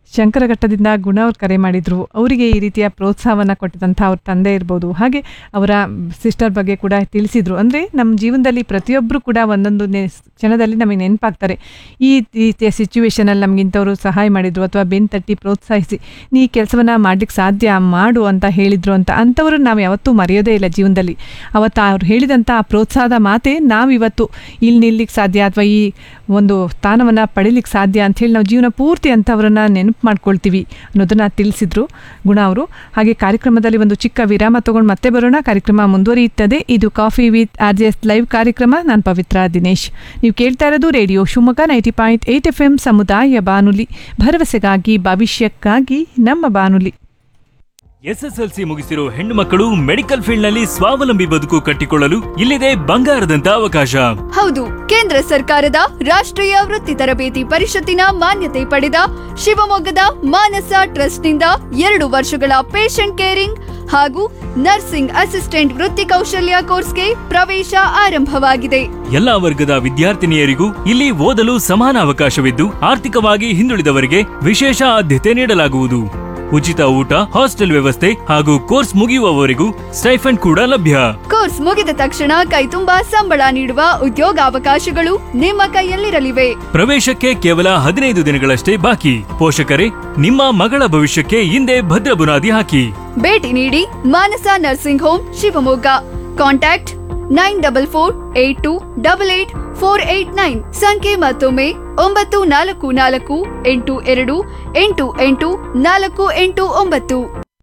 ಶಂಕರಘಟ್ಟದಿಂದ ಗುಣ ಅವ್ರು ಕರೆ ಮಾಡಿದ್ರು ಅವರಿಗೆ ಈ ರೀತಿಯ ಪ್ರೋತ್ಸಾಹವನ್ನು ಕೊಟ್ಟಿದಂಥ ಅವ್ರ ತಂದೆ ಇರ್ಬೋದು ಹಾಗೆ ಅವರ ಸಿಸ್ಟರ್ ಬಗ್ಗೆ ಕೂಡ ತಿಳಿಸಿದ್ರು ಅಂದರೆ ನಮ್ಮ ಜೀವನದಲ್ಲಿ ಪ್ರತಿಯೊಬ್ಬರು ಕೂಡ ಒಂದೊಂದು ನೆ ಕ್ಷಣದಲ್ಲಿ ನಮಗೆ ನೆನಪಾಗ್ತಾರೆ ಈ ರೀತಿಯ ಸಿಚುವೇಶನಲ್ಲಿ ನಮ್ಗೆ ಇಂಥವ್ರು ಸಹಾಯ ಮಾಡಿದ್ರು ಅಥವಾ ಬೆನ್ ತಟ್ಟಿ ಪ್ರೋತ್ಸಾಹಿಸಿ ನೀ ಈ ಕೆಲಸವನ್ನು ಮಾಡ್ಲಿಕ್ಕೆ ಸಾಧ್ಯ ಮಾಡು ಅಂತ ಹೇಳಿದ್ರು ಅಂತ ಅಂಥವ್ರು ನಾವು ಯಾವತ್ತೂ ಮರೆಯೋದೇ ಇಲ್ಲ ಜೀವನದಲ್ಲಿ ಅವತ್ತು ಅವ್ರು ಹೇಳಿದಂಥ ಆ ಪ್ರೋತ್ಸಾಹದ ಮಾತೆ ನಾವಿವತ್ತು ಇಲ್ಲಿ ನಿಲ್ಲಿಕ್ಕೆ ಸಾಧ್ಯ ಅಥವಾ ಈ ಒಂದು ಸ್ಥಾನವನ್ನು ಪಡಿಲಿಕ್ಕೆ ಸಾಧ್ಯ ಅಂಥೇಳಿ ನಾವು ಜೀವನ ಪೂರ್ತಿ ಅಂಥವ್ರನ್ನ ನೆನಪು ಮಾಡ್ಕೊಳ್ತೀವಿ ಅನ್ನೋದನ್ನು ತಿಳಿಸಿದ್ರು ಗುಣ ಅವರು ಹಾಗೆ ಕಾರ್ಯಕ್ರಮದಲ್ಲಿ ಒಂದು ಚಿಕ್ಕ ವಿರಾಮ ತಗೊಂಡು ಮತ್ತೆ ಬರೋಣ ಕಾರ್ಯಕ್ರಮ ಮುಂದುವರಿಯುತ್ತದೆ ಇದು coffee with R J S live ಕಾರ್ಯಕ್ರಮ ನಾನು ಪವಿತ್ರ ದಿನೇಶ್ ನೀವು ಕೇಳ್ತಾ ಇರೋದು radio Shivamogga ninety point eight F M ಸಮುದಾಯ ಬಾನುಲಿ ಭರವಸೆಗಾಗಿ ಭವಿಷ್ಯಕ್ಕಾಗಿ ನಮ್ಮ ಬಾನುಲಿ ಎಸ್ಎಸ್ಎಲ್ಸಿ ಮುಗಿಸಿರೋ ಹೆಣ್ಣು ಮಕ್ಕಳು ಮೆಡಿಕಲ್ ಫೀಲ್ಡ್ ನಲ್ಲಿ ಸ್ವಾವಲಂಬಿ ಬದುಕು ಕಟ್ಟಿಕೊಳ್ಳಲು ಇಲ್ಲಿದೆ ಬಂಗಾರದಂತ ಅವಕಾಶ ಹೌದು ಕೇಂದ್ರ ಸರ್ಕಾರದ ರಾಷ್ಟ್ರೀಯ ವೃತ್ತಿ ತರಬೇತಿ ಪರಿಷತ್ತಿನ ಮಾನ್ಯತೆ ಪಡೆದ ಶಿವಮೊಗ್ಗದ ಮಾನಸ ಟ್ರಸ್ಟ್ನಿಂದ ಎರಡು ವರ್ಷಗಳ ಪೇಷಂಟ್ ಕೇರಿಂಗ್ ಹಾಗೂ ನರ್ಸಿಂಗ್ ಅಸಿಸ್ಟೆಂಟ್ ವೃತ್ತಿ ಕೌಶಲ್ಯ ಕೋರ್ಸ್ಗೆ ಪ್ರವೇಶ ಆರಂಭವಾಗಿದೆ ಎಲ್ಲಾ ವರ್ಗದ ವಿದ್ಯಾರ್ಥಿನಿಯರಿಗೂ ಇಲ್ಲಿ ಓದಲು ಸಮಾನ ಅವಕಾಶವಿದ್ದು ಆರ್ಥಿಕವಾಗಿ ಹಿಂದುಳಿದವರಿಗೆ ವಿಶೇಷ ಆದ್ಯತೆ ನೀಡಲಾಗುವುದು ಉಚಿತ ಊಟ ಹಾಸ್ಟೆಲ್ ವ್ಯವಸ್ಥೆ ಹಾಗೂ ಕೋರ್ಸ್ ಮುಗಿಯುವವರೆಗೂ ಸ್ಟೈಫಂಡ್ ಕೂಡ ಲಭ್ಯ ಕೋರ್ಸ್ ಮುಗಿದ ತಕ್ಷಣ ಕೈತುಂಬಾ ಸಂಬಳ ನೀಡುವ ಉದ್ಯೋಗಾವಕಾಶಗಳು ನಿಮ್ಮ ಕೈಯಲ್ಲಿರಲಿವೆ ಪ್ರವೇಶಕ್ಕೆ ಕೇವಲ ಹದಿನೈದು ದಿನಗಳಷ್ಟೇ ಬಾಕಿ ಪೋಷಕರೇ ನಿಮ್ಮ ಮಗಳ ಭವಿಷ್ಯಕ್ಕೆ ಹಿಂದೆ ಭದ್ರ ಬುನಾದಿ ಹಾಕಿ ಭೇಟಿ ನೀಡಿ Manasa nursing home Shivamogga contact nine double four eight two double eight four eight nine ಸಂಖ್ಯೆ ಮತ್ತೊಮ್ಮೆ ಒಂಬತ್ತು ನಾಲ್ಕು ನಾಲ್ಕು ಎಂಟು ಎರಡು ಎಂಟು ಎಂಟು ನಾಲ್ಕು ಎಂಟು ಒಂಬತ್ತು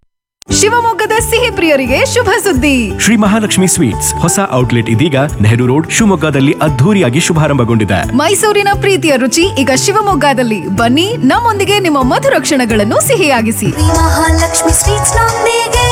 ಶಿವಮೊಗ್ಗದ ಸಿಹಿ ಪ್ರಿಯರಿಗೆ ಶುಭ ಸುದ್ದಿ ಶ್ರೀ ಮಹಾಲಕ್ಷ್ಮಿ ಸ್ವೀಟ್ಸ್ ಹೊಸ ಔಟ್ಲೆಟ್ ಇದೀಗ ನೆಹರು ರೋಡ್ ಶಿವಮೊಗ್ಗದಲ್ಲಿ ಅದ್ಧೂರಿಯಾಗಿ ಶುಭಾರಂಭಗೊಂಡಿದೆ ಮೈಸೂರಿನ ಪ್ರೀತಿಯ ರುಚಿ ಈಗ ಶಿವಮೊಗ್ಗದಲ್ಲಿ ಬನ್ನಿ ನಮ್ಮೊಂದಿಗೆ ನಿಮ್ಮ ಮಧುರ ಕ್ಷಣಗಳನ್ನು ಸಿಹಿಯಾಗಿಸಿ ಮಹಾಲಕ್ಷ್ಮಿ ಸ್ವೀಟ್ಸ್ ನೊಂದಿಗೆ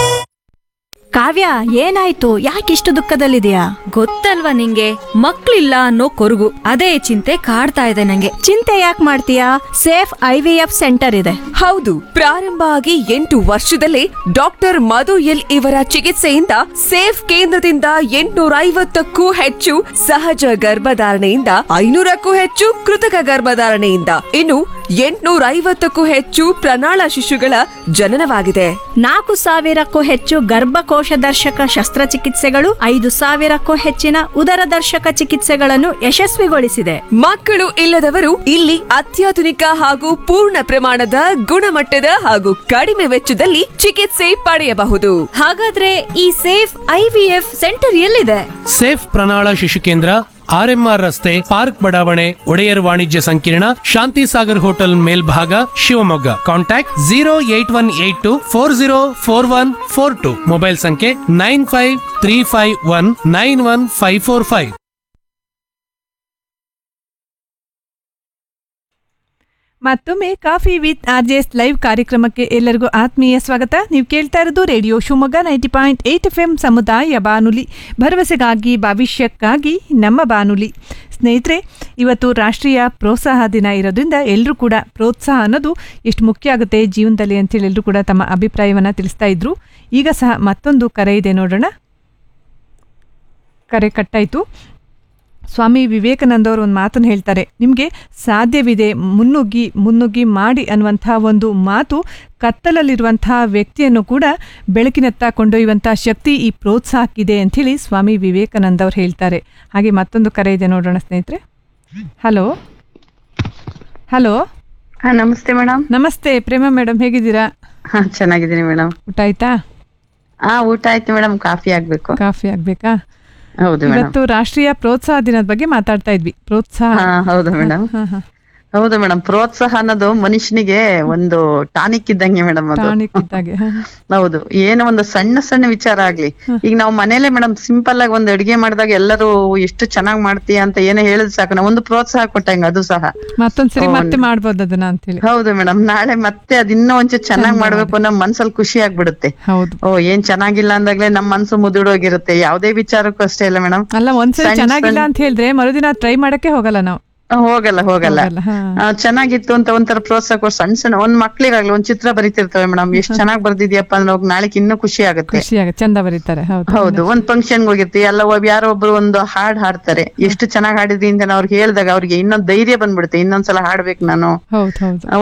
ಕಾವ್ಯ ಏನಾಯ್ತು ಯಾಕಿಷ್ಟು ದುಃಖದಲ್ಲಿದೆಯಾ ಗೊತ್ತಲ್ವಾ ನಿಂಗೆ ಮಕ್ಳಿಲ್ಲ ಅನ್ನೋ ಕೊರಗು ಅದೇ ಚಿಂತೆ ಕಾಡ್ತಾ ಇದೆ ನಂಗೆ ಚಿಂತೆ ಯಾಕೆ ಮಾಡ್ತೀಯಾ safe I V F centre ಇದೆ ಹೌದು ಪ್ರಾರಂಭ ಆಗಿ ಎಂಟು ವರ್ಷದಲ್ಲೇ ಡಾಕ್ಟರ್ ಮಧು ಎಲ್ ಇವರ ಚಿಕಿತ್ಸೆಯಿಂದ ಸೇಫ್ ಕೇಂದ್ರದಿಂದ ಎಂಟುನೂರ ಐವತ್ತಕ್ಕೂ ಹೆಚ್ಚು ಸಹಜ ಗರ್ಭಧಾರಣೆಯಿಂದ ಐನೂರಕ್ಕೂ ಹೆಚ್ಚು ಕೃತಕ ಗರ್ಭಧಾರಣೆಯಿಂದ ಇನ್ನು ಎಂಟುನೂರ ಐವತ್ತಕ್ಕೂ ಹೆಚ್ಚು ಪ್ರಣಾಳ ಶಿಶುಗಳ ಜನನವಾಗಿದೆ ನಾಲ್ಕು ಸಾವಿರಕ್ಕೂ ಹೆಚ್ಚು ಗರ್ಭಕೋಶ ದರ್ಶಕ ಶಸ್ತ್ರಚಿಕಿತ್ಸೆಗಳು ಐದು ಸಾವಿರಕ್ಕೂ ಹೆಚ್ಚಿನ ಉದರ ದರ್ಶಕ ಚಿಕಿತ್ಸೆಗಳನ್ನು ಯಶಸ್ವಿಗೊಳಿಸಿದೆ ಮಕ್ಕಳು ಇಲ್ಲದವರು ಇಲ್ಲಿ ಅತ್ಯಾಧುನಿಕ ಹಾಗೂ ಪೂರ್ಣ ಪ್ರಮಾಣದ ಗುಣಮಟ್ಟದ ಹಾಗೂ ಕಡಿಮೆ ವೆಚ್ಚದಲ್ಲಿ ಚಿಕಿತ್ಸೆ ಪಡೆಯಬಹುದು ಹಾಗಾದ್ರೆ ಈ safe I V F centre ಎಲ್ಲಿದೆ ಸೇಫ್ ಪ್ರಣಾಳ ಶಿಶು ಕೇಂದ್ರ ಆರ್ಎಂಆರ್ ರಸ್ತೆ ಪಾರ್ಕ್ ಬಡಾವಣೆ ಒಡೆಯರ್ ವಾಣಿಜ್ಯ ಸಂಕೀರ್ಣ ಶಾಂತಿ ಸಾಗರ್ ಹೋಟೆಲ್ ಮೇಲ್ಭಾಗ Shivamogga contact zero eight one eight two four zero four one four two mobile ಸಂಖ್ಯೆ nine five three five one nine one five four five ಮತ್ತೊಮ್ಮೆ coffee with R J S live ಕಾರ್ಯಕ್ರಮಕ್ಕೆ ಎಲ್ಲರಿಗೂ ಆತ್ಮೀಯ ಸ್ವಾಗತ ನೀವು ಕೇಳ್ತಾ ಇರೋದು radio Shivamogga ninety point eight F M ಸಮುದಾಯ ಬಾನುಲಿ ಭರವಸೆಗಾಗಿ ಭವಿಷ್ಯಕ್ಕಾಗಿ ನಮ್ಮ ಬಾನುಲಿ ಸ್ನೇಹಿತರೆ ಇವತ್ತು ರಾಷ್ಟ್ರೀಯ ಪ್ರೋತ್ಸಾಹ ದಿನ ಇರೋದ್ರಿಂದ ಎಲ್ಲರೂ ಕೂಡ ಪ್ರೋತ್ಸಾಹ ಅನ್ನೋದು ಎಷ್ಟು ಮುಖ್ಯ ಆಗುತ್ತೆ ಜೀವನದಲ್ಲಿ ಅಂತೇಳಿ ಎಲ್ಲರೂ ಕೂಡ ತಮ್ಮ ಅಭಿಪ್ರಾಯವನ್ನು ತಿಳಿಸ್ತಾ ಇದ್ರು ಈಗ ಸಹ ಮತ್ತೊಂದು ಕರೆ ಇದೆ ನೋಡೋಣ ಕರೆ ಕಟ್ಟಾಯಿತು ಸ್ವಾಮಿ ವಿವೇಕಾನಂದ ಅವರು ಒಂದು ಮಾತನ್ನು ಹೇಳ್ತಾರೆ ನಿಮಗೆ ಸಾಧ್ಯವಿದೆ ಮುನ್ನುಗ್ಗಿ ಮುನ್ನುಗ್ಗಿ ಮಾಡಿ ಅನ್ನುವಂಥ ಒಂದು ಮಾತು ಕತ್ತಲಲ್ಲಿರುವಂಥ ವ್ಯಕ್ತಿಯನ್ನು ಕೂಡ ಬೆಳಕಿನತ್ತ ಕೊಂಡೊಯ್ಯುವಂಥ ಶಕ್ತಿ ಈ ಪ್ರೋತ್ಸಾಹಕ್ಕಿದೆ ಅಂಥೇಳಿ ಸ್ವಾಮಿ ವಿವೇಕಾನಂದ ಅವರು ಹೇಳ್ತಾರೆ ಹಾಗೆ ಮತ್ತೊಂದು ಕರೆ ಇದೆ ನೋಡೋಣ ಸ್ನೇಹಿತರೆ ಹಲೋ ಹಲೋ ಹಾ ನಮಸ್ತೆ ಮೇಡಮ್ ನಮಸ್ತೆ ಪ್ರೇಮ ಮೇಡಮ್ ಹೇಗಿದ್ದೀರಾ ಹಾ ಚೆನ್ನಾಗಿದ್ದೀನಿ ಮೇಡಮ್ ಊಟ ಆಯ್ತಾ ಹಾ ಊಟ ಆಯ್ತು ಮೇಡಮ್ ಕಾಫಿ ಆಗ್ಬೇಕು ಕಾಫಿ ಆಗ್ಬೇಕಾ ಹೌದು ಮೇಡಮ್ ಇವತ್ತು ರಾಷ್ಟ್ರೀಯ ಪ್ರೋತ್ಸಾಹ ದಿನದ ಬಗ್ಗೆ ಮಾತಾಡ್ತಾ ಇದ್ವಿ ಪ್ರೋತ್ಸಾಹ ಹಾ ಹೌದು ಮೇಡಮ್ ಹಾ, ಹಾ. ಹೌದು ಮೇಡಮ್ ಪ್ರೋತ್ಸಾಹ ಅನ್ನೋದು ಮನುಷ್ಯನಿಗೆ ಒಂದು ಟಾನಿಕ್ ಇದ್ದಂಗೆ ಮೇಡಮ್ ಅದು ಟಾನಿಕ್ ಇದ್ದಾಗೆ ಹಾ, ಹಾ. ಹೌದು ಏನೋ ಒಂದು ಸಣ್ಣ ಸಣ್ಣ ವಿಚಾರ ಆಗ್ಲಿ ಈಗ ನಾವು ಮನೇಲೆ ಮೇಡಮ್ ಸಿಂಪಲ್ ಆಗಿ ಒಂದು ಅಡಿಗೆ ಮಾಡಿದಾಗ ಎಲ್ಲರೂ ಎಷ್ಟು ಚೆನ್ನಾಗ್ ಮಾಡ್ತೀಯ ಅಂತ ಏನೋ ಹೇಳಿದ್ ಸಾಕು ನಾವು ಒಂದು ಪ್ರೋತ್ಸಾಹ ಕೊಟ್ಟಂಗ ಅದು ಸಹ ಮತ್ತೊಂದ್ಸರಿ ಹೌದು. ಮತ್ತೆ ಮಾಡ್ಬೋದು ಅದನ್ನ ಅಂತೇಳಿ ಹೌದು ಮೇಡಮ್ ನಾಳೆ ಮತ್ತೆ ಅದ್ ಇನ್ನೂ ಒಂಚೂರು ಚೆನ್ನಾಗ್ ಮಾಡ್ಬೇಕು ಅನ್ನೋ ಮನ್ಸಲ್ಲಿ ಖುಷಿ ಆಗ್ಬಿಡುತ್ತೆ ಹೌದು ಓ ಏನ್ ಚೆನ್ನಾಗಿಲ್ಲ ಅಂದಾಗ್ಲೇ ನಮ್ ಮನ್ಸು ಮುದುಡೋಗಿರುತ್ತೆ ಯಾವ್ದೇ ವಿಚಾರಕ್ಕೂ ಅಷ್ಟೇ ಇಲ್ಲ ಮೇಡಮ್ ಅಲ್ಲ ಒಂದ್ಸರಿ ಸಣ್ಣ ಚೆನ್ನಾಗಿಲ್ಲ ಸಣ್ಣ- ಅಂತ ಹೇಳಿದ್ರೆ ಮರುದಿನ ಟ್ರೈ ಮಾಡಕ್ಕೆ ಹೋಗಲ್ಲ ನಾವು ಹೋಗಲ್ಲ ಹೋಗಲ್ಲ ಹೋಗಲ್ಲ, ಹಾ. ಆ, ಚೆನ್ನಾಗಿತ್ತು ಅಂತ ಒಂಥರ ಪ್ರೋತ್ಸಾಹ ಕೊಡ್ ಸಣ್ಣ ಸಣ್ಣ ಒಂದ್ ಮಕ್ಳಿಗಾಗ್ಲಿ ಒಂದ್ ಚಿತ್ರ ಬರೀತಿರ್ತವೆ ಮೇಡಮ್ ಎಷ್ಟ್ ಚೆನ್ನಾಗ್ ಬರ್ದಿದ್ಯಪ್ಪ ಅಂದ್ರೆ ಹೋಗ್ ನಾಳೆಗ್ ಇನ್ನೂ ಖುಷಿ ಆಗುತ್ತೆ ಖುಷಿ ಆಗುತ್ತೆ ಚಂದ ಬರೀತಾರೆ ಹೌದು ಹೌದು ಒಂದ್ ಫಂಕ್ಷನ್ ಹೋಗಿರ್ತೀವಿ ಎಲ್ಲ ಒಬ್ಬ ಯಾರೋ ಒಬ್ರು ಒಂದು ಹಾಡ್ ಹಾಡ್ತಾರೆ ಎಷ್ಟು ಚೆನ್ನಾಗ್ ಹಾಡಿದ್ರಿ ಅಂತ ನಾವು ಅವ್ರಿಗೆ ಹೇಳ್ದಾಗ ಅವ್ರಿಗೆ ಇನ್ನೊಂದ್ ಧೈರ್ಯ ಬಂದ್ಬಿಡುತ್ತೆ ಇನ್ನೊಂದ್ಸಲ ಹಾಡ್ಬೇಕು ನಾನು ಹೌದು ಹೌದು